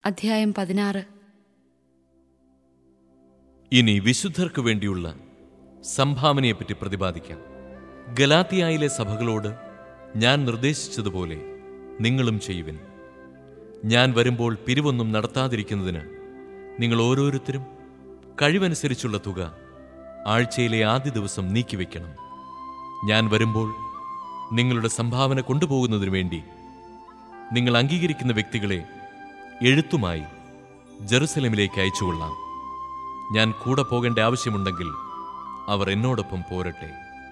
അധ്യായം പതിനാറ് ഇനി വിശുദ്ധർക്ക് വേണ്ടിയുള്ള സംഭാവനയെപ്പറ്റി പ്രതിപാദിക്കാം ഗലാത്തിയായിലെ സഭകളോട് ഞാൻ നിർദ്ദേശിച്ചതുപോലെ നിങ്ങളും ചെയ്യുവിൻ ഞാൻ വരുമ്പോൾ പിരിവൊന്നും നടത്താതിരിക്കുന്നതിന് നിങ്ങൾ ഓരോരുത്തരും കഴിവനുസരിച്ചുള്ള തുക ആഴ്ചയിലെ ആദ്യ ദിവസം നീക്കിവെക്കണം ഞാൻ വരുമ്പോൾ നിങ്ങളുടെ സംഭാവന കൊണ്ടുപോകുന്നതിനു വേണ്ടി നിങ്ങൾ അംഗീകരിക്കുന്ന വ്യക്തികളെ എഴുത്തുമായി ജെറുസലേമിലേക്ക് അയച്ചുകൊള്ളാം ഞാൻ കൂടെ പോകേണ്ട ആവശ്യമുണ്ടെങ്കിൽ അവർ എന്നോടൊപ്പം പോരട്ടെ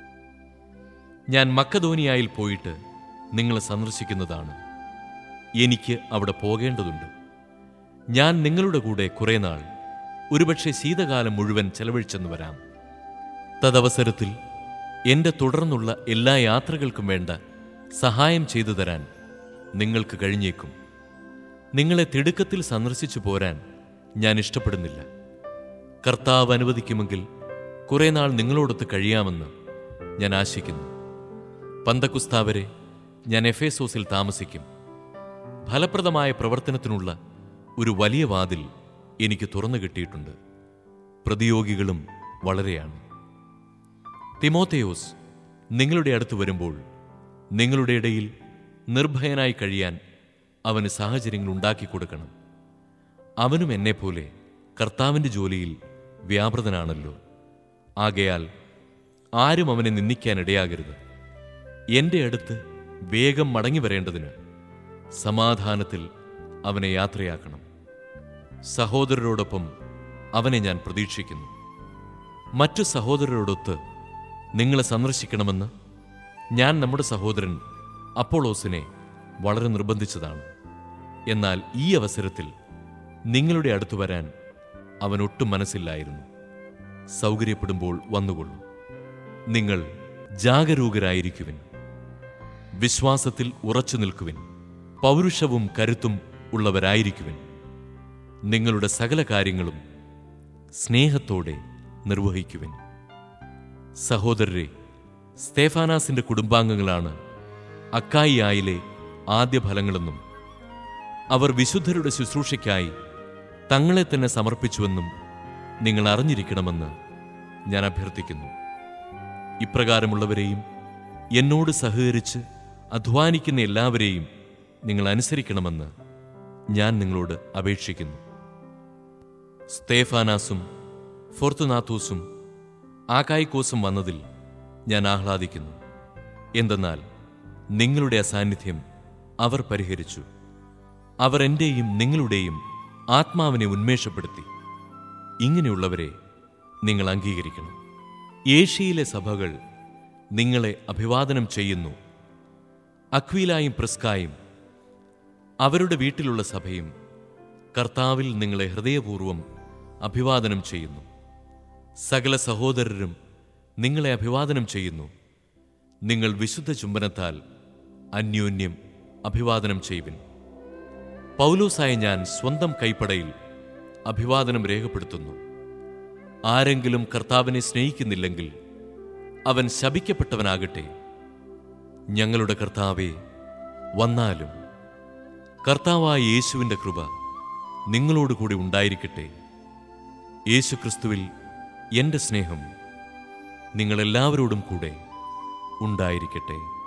ഞാൻ മക്കധോനിയായിൽ പോയിട്ട് നിങ്ങളെ സന്ദർശിക്കുന്നതാണ് എനിക്ക് അവിടെ പോകേണ്ടതുണ്ട് ഞാൻ നിങ്ങളുടെ കൂടെ കുറെ നാൾ ഒരുപക്ഷെ ശീതകാലം മുഴുവൻ ചെലവഴിച്ചെന്ന് വരാം തദവസരത്തിൽ എന്റെ തുടർന്നുള്ള എല്ലാ യാത്രകൾക്കും വേണ്ട സഹായം ചെയ്തു തരാൻ നിങ്ങൾക്ക് കഴിഞ്ഞേക്കും നിങ്ങളെ തിടുക്കത്തിൽ സന്ദർശിച്ചു പോരാൻ ഞാൻ ഇഷ്ടപ്പെടുന്നില്ല കർത്താവ് അനുവദിക്കുമെങ്കിൽ കുറെ നാൾ നിങ്ങളോടൊത്ത് കഴിയാമെന്ന് ഞാൻ ആശിക്കുന്നു പന്തക്കുസ്താവരെ ഞാൻ എഫേസോസിൽ താമസിക്കും ഫലപ്രദമായ പ്രവർത്തനത്തിനുള്ള ഒരു വലിയ വാതിൽ എനിക്ക് തുറന്നു കിട്ടിയിട്ടുണ്ട് പ്രതിയോഗികളും വളരെയാണ് തിമോത്തേയോസ് നിങ്ങളുടെ അടുത്ത് വരുമ്പോൾ നിങ്ങളുടെ ഇടയിൽ നിർഭയനായി കഴിയാൻ അവന് സാഹചര്യങ്ങൾ ഉണ്ടാക്കി കൊടുക്കണം അവനും എന്നെപ്പോലെ കർത്താവിൻ്റെ ജോലിയിൽ വ്യാപൃതനാണല്ലോ ആകയാൽ ആരും അവനെ നിന്ദിക്കാനിടയാകരുത് എൻ്റെ അടുത്ത് വേഗം മടങ്ങി വരേണ്ടതിന് സമാധാനത്തിൽ അവനെ യാത്രയാക്കണം സഹോദരരോടൊപ്പം അവനെ ഞാൻ പ്രതീക്ഷിക്കുന്നു മറ്റു സഹോദരരോടൊത്ത് നിങ്ങളെ സന്ദർശിക്കണമെന്ന് ഞാൻ നമ്മുടെ സഹോദരൻ അപ്പോളോസിനെ വളരെ നിർബന്ധിച്ചതാണ് എന്നാൽ ഈ അവസരത്തിൽ നിങ്ങളുടെ അടുത്ത് വരാൻ അവൻ ഒട്ടും മനസ്സില്ലായിരുന്നു സൗകര്യപ്പെടുമ്പോൾ വന്നുകൊള്ളും നിങ്ങൾ ജാഗരൂകരായിരിക്കുവിൻ വിശ്വാസത്തിൽ ഉറച്ചു നിൽക്കുവിൻ പൗരുഷവും കരുത്തും ഉള്ളവരായിരിക്കുവിൻ നിങ്ങളുടെ സകല കാര്യങ്ങളും സ്നേഹത്തോടെ നിർവഹിക്കുവിൻ സഹോദരരെ സ്തേഫാനാസിന്റെ കുടുംബാംഗങ്ങളാണ് അക്കായിയായിലെ ആദ്യ ഫലങ്ങളെന്നും അവർ വിശുദ്ധരുടെ ശുശ്രൂഷയ്ക്കായി തങ്ങളെ തന്നെ സമർപ്പിച്ചുവെന്നും നിങ്ങൾ അറിഞ്ഞിരിക്കണമെന്ന് ഞാൻ അഭ്യർത്ഥിക്കുന്നു ഇപ്രകാരമുള്ളവരെയും എന്നോട് സഹകരിച്ച് അധ്വാനിക്കുന്ന എല്ലാവരെയും നിങ്ങൾ അനുസരിക്കണമെന്ന് ഞാൻ നിങ്ങളോട് അപേക്ഷിക്കുന്നു സ്തേഫാനാസും ഫോർത്തുനാത്തൂസും ആകായിക്കോസും വന്നതിൽ ഞാൻ ആഹ്ലാദിക്കുന്നു എന്തെന്നാൽ നിങ്ങളുടെ അസാന്നിധ്യം അവർ പരിഹരിച്ചു അവർ എന്റെയും നിങ്ങളുടെയും ആത്മാവിനെ ഉന്മേഷപ്പെടുത്തി ഇങ്ങനെയുള്ളവരെ നിങ്ങൾ അംഗീകരിക്കണം ഏഷ്യയിലെ സഭകൾ നിങ്ങളെ അഭിവാദനം ചെയ്യുന്നു അക്വീലായും പ്രിസ്കായും അവരുടെ വീട്ടിലുള്ള സഭയും കർത്താവിൽ നിങ്ങളെ ഹൃദയപൂർവ്വം അഭിവാദനം ചെയ്യുന്നു സകല സഹോദരരും നിങ്ങളെ അഭിവാദനം ചെയ്യുന്നു നിങ്ങൾ വിശുദ്ധ ചുംബനത്താൽ അന്യോന്യം അഭിവാദനം ചെയ്യുവിൻ പൗലോസായ ഞാൻ സ്വന്തം കൈപ്പടയിൽ അഭിവാദനം രേഖപ്പെടുത്തുന്നു ആരെങ്കിലും കർത്താവിനെ സ്നേഹിക്കുന്നില്ലെങ്കിൽ അവൻ ശപിക്കപ്പെട്ടവനാകട്ടെ ഞങ്ങളുടെ കർത്താവെ വന്നാലും കർത്താവായ യേശുവിൻ്റെ കൃപ നിങ്ങളോടുകൂടി ഉണ്ടായിരിക്കട്ടെ യേശുക്രിസ്തുവിൽ എൻ്റെ സ്നേഹം നിങ്ങളെല്ലാവരോടും കൂടെ ഉണ്ടായിരിക്കട്ടെ